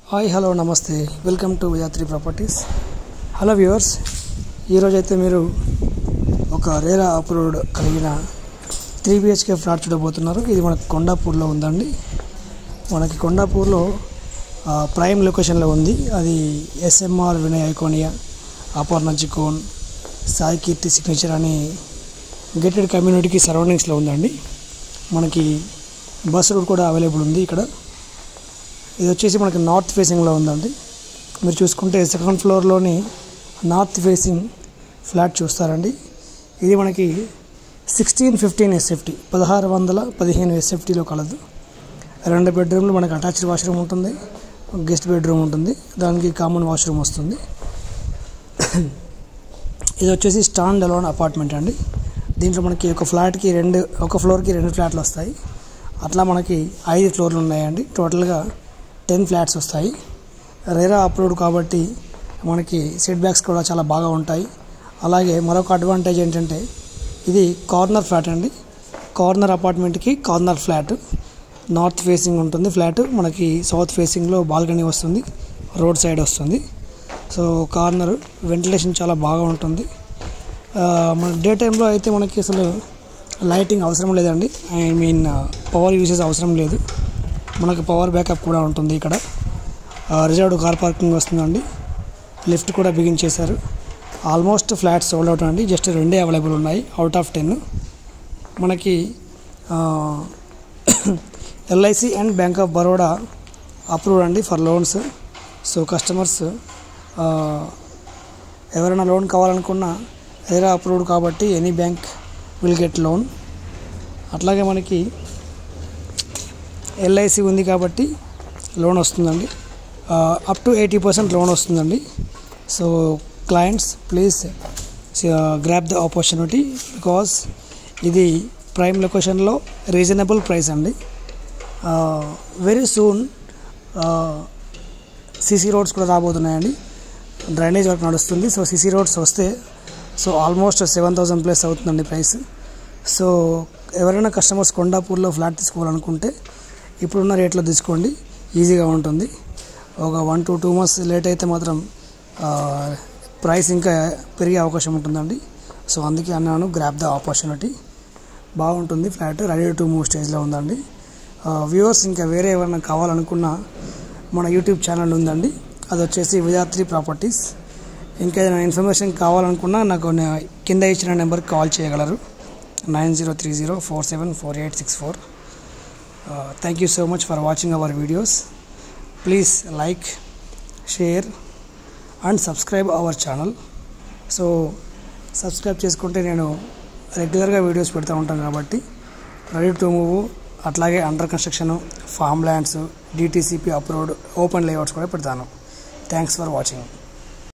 hi hello namaste welcome to Yatri properties hello viewers ఈరోజు అయితే మీరు ఒక రేరా అప్రూవ్డ్ కలిగిన త్రీ బిహెచ్కే ఫ్లాట్ చూడబోతున్నారు ఇది మనకి కొండాపూర్లో ఉందండి మనకి కొండాపూర్లో ఆ, ప్రైమ్ లొకేషన్లో ఉంది అది ఎస్ఎంఆర్ వినయ్ ఐకోనియా అపర్ణ చికోన్ సాయి కీర్తి సిగ్నేచర్ అని గేటెడ్ కమ్యూనిటీకి సరౌండింగ్స్లో ఉందండి మనకి బస్ రూట్ కూడా అవైలబుల్ ఉంది ఇక్కడ ఇది వచ్చేసి మనకి నార్త్ ఫేసింగ్లో ఉందండి మీరు చూసుకుంటే సెకండ్ ఫ్లోర్లోని నార్త్ ఫేసింగ్ ఫ్లాట్ చూస్తారండి ఇది మనకి సిక్స్టీన్ ఫిఫ్టీన్ ఎస్ఎఫ్టీ పదహారు వందల పదిహేను ఎస్ఎఫ్టీలో కలదు రెండు బెడ్రూమ్లు మనకి అటాచ్డ్ వాష్రూమ్ ఉంటుంది గెస్ట్ బెడ్రూమ్ ఉంటుంది దానికి కామన్ వాష్రూమ్ వస్తుంది ఇది వచ్చేసి స్టాండ్ అలోన్ అపార్ట్మెంట్ అండి దీంట్లో మనకి ఒక ఫ్లాట్కి రెండు ఒక ఫ్లోర్కి రెండు ఫ్లాట్లు వస్తాయి అట్లా మనకి ఐదు ఫ్లోర్లు ఉన్నాయండి టోటల్గా టెన్ ఫ్లాట్స్ వస్తాయి రేరా అప్రూవ్డ్ కాబట్టి మనకి సెట్ బ్యాక్స్ కూడా చాలా బాగా ఉంటాయి అలాగే మరొక అడ్వాంటేజ్ ఏంటంటే ఇది కార్నర్ ఫ్లాట్ అండి కార్నర్ అపార్ట్మెంట్కి కార్నర్ ఫ్లాట్ నార్త్ ఫేసింగ్ ఉంటుంది ఫ్లాట్ మనకి సౌత్ ఫేసింగ్లో బాల్కనీ వస్తుంది రోడ్ సైడ్ వస్తుంది సో కార్నర్ వెంటిలేషన్ చాలా బాగా ఉంటుంది ఆ, మన డే టైంలో అయితే మనకి అసలు లైటింగ్ అవసరం లేదండి ఐ మీన్ పవర్ యూసేజ్ అవసరం లేదు మనకు పవర్ బ్యాకప్ కూడా ఉంటుంది ఇక్కడ రిజర్వ్డ్ కార్ పార్కింగ్ వస్తుందండి లిఫ్ట్ కూడా బిగించేశారు ఆల్మోస్ట్ ఫ్లాట్స్ సోల్డ్ అవుట్ అండి జస్ట్ రెండే అవైలబుల్ ఉన్నాయి అవుట్ ఆఫ్ టెన్ మనకి LIC and bank of Baroda approved అండి ఫర్ లోన్స్ సో కస్టమర్స్ ఎవరైనా లోన్ కావాలనుకున్నా ఏరా అప్రూవ్డ్ కాబట్టి any bank will get loan అట్లాగే మనకి ఎల్ఐసి ఉంది కాబట్టి లోన్ వస్తుందండి up to eighty percent loan వస్తుందండి so clients please grab the opportunity because ఇది ప్రైమ్ లొకేషన్లో రీజనబుల్ ప్రైస్ అండి వెరీ సూన్ సీసీ రోడ్స్ కూడా రాబోతున్నాయండి డ్రైనేజ్ వర్క్ నడుస్తుంది సో సీసీ రోడ్స్ వస్తే so almost seven thousand plus అవుతుందండి ప్రైస్ సో ఎవరైనా కస్టమర్స్ కొండాపూర్లో ఫ్లాట్ తీసుకోవాలనుకుంటే ఇప్పుడున్న రేట్లో తీసుకోండి ఈజీగా ఉంటుంది ఒక one to two months late అయితే మాత్రం ప్రైస్ ఇంకా పెరిగే అవకాశం ఉంటుందండి సో అందుకే అన్నాను గ్రాప్ ద ఆపర్చునిటీ బాగుంటుంది ఫ్లాట్ రెడీ టు మూవ్ స్టేజ్లో ఉందండి వ్యూవర్స్ ఇంకా వేరే ఏమైనా కావాలనుకున్నా మన యూట్యూబ్ ఛానల్ ఉందండి అది వచ్చేసి విజయాత్రి ప్రాపర్టీస్ ఇంకా ఏదైనా ఇన్ఫర్మేషన్ కావాలనుకున్నా నాకు నా- కింద ఇచ్చిన నెంబర్కి కాల్ చేయగలరు nine zero three zero four seven four eight six four thank you so much for watching our videos please like share and subscribe our channel so subscribe చేసుకుంటే నేను రెగ్యులర్గా వీడియోస్ పెడతా ఉంటాను కాబట్టి రెడీ టు మూవ్ అట్లాగే under construction farm lands DTCP approved open layouts కూడా పెడతాను thanks for watching